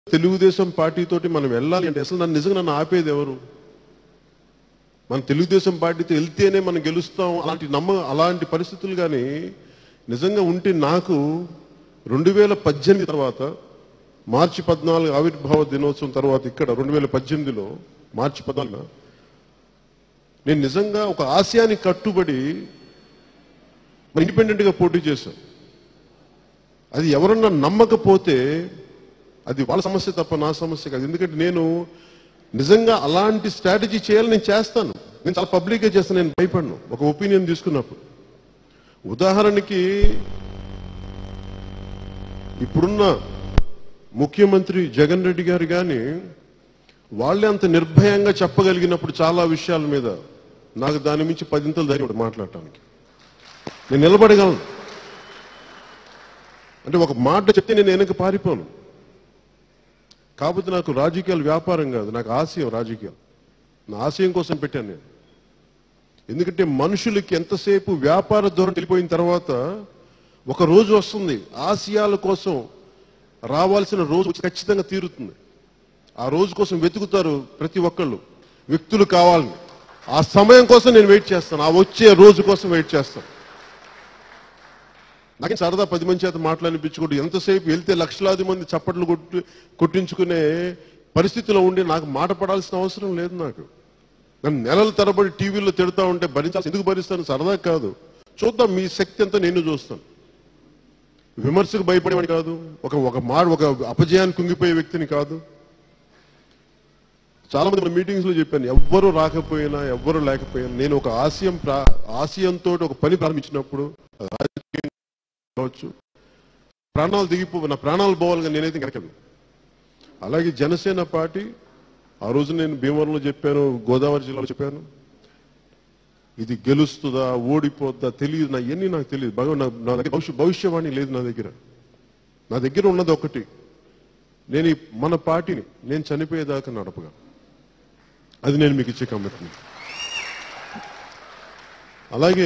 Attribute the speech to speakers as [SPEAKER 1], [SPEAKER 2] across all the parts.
[SPEAKER 1] తెలుగుదేశం పార్టీతోటి మనం వెళ్ళాలి అంటే అసలు నన్ను నిజంగా నన్ను ఆపేది ఎవరు మన తెలుగుదేశం పార్టీతో వెళ్తేనే మనం గెలుస్తాం అలాంటి నమ్మ అలాంటి పరిస్థితులు కానీ నిజంగా ఉంటే నాకు రెండు వేల పద్దెనిమిది తర్వాత మార్చి పద్నాలుగు ఆవిర్భావ దినోత్సవం తర్వాత ఇక్కడ రెండు వేల పద్దెనిమిదిలో మార్చి పద్నాలుగున నేను నిజంగా ఒక ఆశయానికి కట్టుబడి ఇండిపెండెంట్ గా పోటీ చేశాను అది ఎవరన్నా నమ్మకపోతే అది వాళ్ళ సమస్య తప్ప నా సమస్య కాదు ఎందుకంటే నేను నిజంగా అలాంటి స్ట్రాటజీ చేయాలని నేను చేస్తాను నేను చాలా పబ్లిక్గా చేస్తాను నేను భయపడను ఒక ఒపీనియన్ తీసుకున్నప్పుడు ఉదాహరణకి ఇప్పుడున్న ముఖ్యమంత్రి జగన్ రెడ్డి గారు కానీ వాళ్ళే అంత నిర్భయంగా చెప్పగలిగినప్పుడు చాలా విషయాల మీద నాకు దాని మించి పదింతలు ధైర్యం ఉంటుంది మాట్లాడటానికి నేను నిలబడగలను అంటే ఒక మాట చెప్తే నేను వెనక పారిపోను కాకపోతే నాకు రాజకీయాలు వ్యాపారం కాదు నాకు ఆశయం రాజకీయాలు నా ఆశయం కోసం పెట్టాను నేను ఎందుకంటే మనుషులకి ఎంతసేపు వ్యాపార ధోరణి వెళ్ళిపోయిన తర్వాత ఒక రోజు వస్తుంది ఆశయాల కోసం రావాల్సిన రోజు వచ్చి ఖచ్చితంగా తీరుతుంది ఆ రోజు కోసం వెతుకుతారు ప్రతి ఒక్కళ్ళు వ్యక్తులు కావాలని ఆ సమయం కోసం నేను వెయిట్ చేస్తాను ఆ వచ్చే రోజు కోసం వెయిట్ చేస్తాను నాకు సరదా పది మంది చేత మాట్లాడిపించుకుంటూ ఎంతసేపు వెళ్తే లక్షలాది మంది చప్పట్లు కొట్టి కొట్టించుకునే పరిస్థితిలో ఉండి నాకు మాట పడాల్సిన అవసరం లేదు నాకు నన్ను నెలల తరబడి టీవీలో తిడతా ఉంటే భరించాల్సి ఎందుకు భరిస్తాను సరదా కాదు చూద్దాం మీ శక్తి అంతా నేను చూస్తాను విమర్శకు భయపడేవాడి కాదు ఒక ఒక మాట ఒక అపజయాన్ని కుంగిపోయే వ్యక్తిని కాదు చాలా మంది మన మీటింగ్స్ లో చెప్పాను ఎవ్వరు రాకపోయినా ఎవ్వరు లేకపోయినా నేను ఒక ఆశయం ప్రా- ఆశయంతో ఒక పని ప్రారంభించినప్పుడు అది రాజకీయం కావచ్చు ప్రాణాలు దిగిపో నా ప్రాణాలు పోవాలిగా నేనైతే గెలకను అలాగే జనసేన పార్టీ ఆ రోజు నేను భీమవరంలో చెప్పాను గోదావరి జిల్లాలో చెప్పాను ఇది గెలుస్తుందా ఓడిపోద్దా తెలియదు నా ఎన్ని నాకు తెలియదు భగవ నా నా దగ్గర భవిష్య భవిష్యవాణి లేదు నా దగ్గర నా దగ్గర ఉన్నది ఒకటి నేను ఈ మన పార్టీని నేను చనిపోయేదాకా నడపగా అది నేను మీకు ఇచ్చే కమిట్మెంట్ అలాగే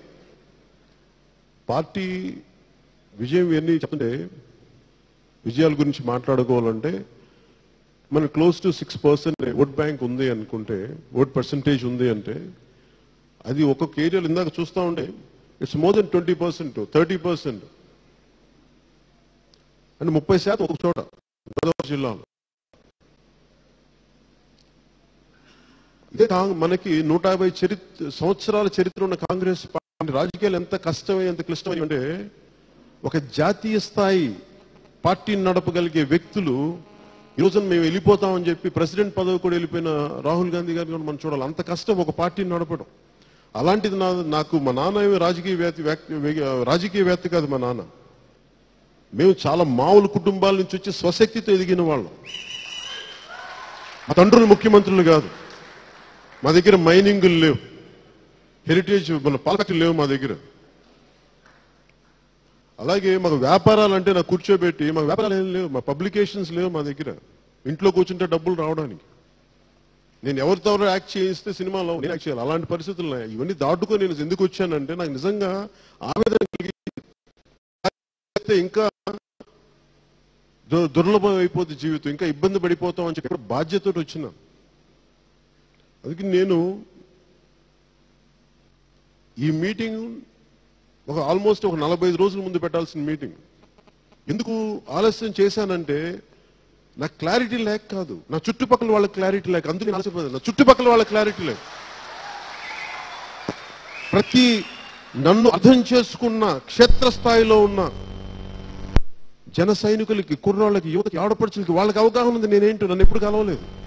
[SPEAKER 1] పార్టీ విజయం ఎన్ని చెప్తుంటే విజయాల గురించి మాట్లాడుకోవాలంటే మన close to six percent vote bank ఉంది అనుకుంటే ఓట్ పర్సంటేజ్ ఉంది అంటే అది ఒక్కొక్క ఏరియాలో ఇందాక చూస్తా ఉంటే it's more than twenty percent thirty percent అంటే ముప్పై శాతం ఒక చోట గోదావరి జిల్లాలో ఇదే కాంగ్- మనకి నూట యాభై చరిత్ర సంవత్సరాల చరిత్ర ఉన్న కాంగ్రెస్ పార్టీ రాజకీయాలు ఎంత కష్టమై ఎంత క్లిష్టమై అంటే ఒక జాతీయ స్థాయి పార్టీని నడపగలిగే వ్యక్తులు ఈ రోజున మేము వెళ్ళిపోతామని చెప్పి ప్రెసిడెంట్ పదవి కూడా వెళ్ళిపోయిన రాహుల్ గాంధీ గారిని కూడా మనం చూడాలి అంత కష్టం ఒక పార్టీని నడపడం అలాంటిది నా నాకు మా నాన్న ఏమీ రాజకీయవేత్త వ్యాక్- వేగ- రాజకీయవేత్త కాదు మా నాన్న మేము చాలా మామూలు కుటుంబాల నుంచి వచ్చి స్వశక్తితో ఎదిగిన వాళ్ళం మా తండ్రులు ముఖ్యమంత్రులు కాదు మా దగ్గర మైనింగులు లేవు హెరిటేజ్ మన పాలకలు లేవు మా దగ్గర అలాగే మాకు వ్యాపారాలు అంటే నాకు కూర్చోబెట్టి మాకు వ్యాపారాలు ఏం లేవు మా పబ్లికేషన్స్ లేవు మా దగ్గర ఇంట్లో కూర్చుంటే డబ్బులు రావడానికి నేను ఎవరితో ఎవరు యాక్ట్ చేయిస్తే సినిమాలో నేను యాక్ట్ చేయాలి అలాంటి పరిస్థితులు ఉన్నాయి ఇవన్నీ దాటుకొని నేను ఎందుకు వచ్చానంటే నాకు నిజంగా ఆవేదన కలిగింది. అయితే ఇంకా దు- దుర్లభం అయిపోతుంది జీవితం ఇంకా ఇబ్బంది పడిపోతాం అని చెప్పి బాధ్యతతో వచ్చినా అందుకే నేను ఈ మీటింగ్ ఒక ఆల్మోస్ట్ ఒక నలభై ఐదు రోజుల ముందు పెట్టాల్సిన మీటింగ్ ఎందుకు ఆలస్యం చేశానంటే నాకు క్లారిటీ లేక కాదు నా చుట్టుపక్కల వాళ్ళకి క్లారిటీ లేక అందుకే నేను ఆలస్యపోయాను. నా చుట్టుపక్కల వాళ్ళకి క్లారిటీ లేక ప్రతి నన్ను అర్థం చేసుకున్న క్షేత్రస్థాయిలో ఉన్న జన సైనికులకి కుర్రాళ్ళకి యువతకి ఆడపడుచులకి వాళ్ళకి అవగాహన ఉంది నేనేంటో నన్ను ఎప్పుడు కలవలేదు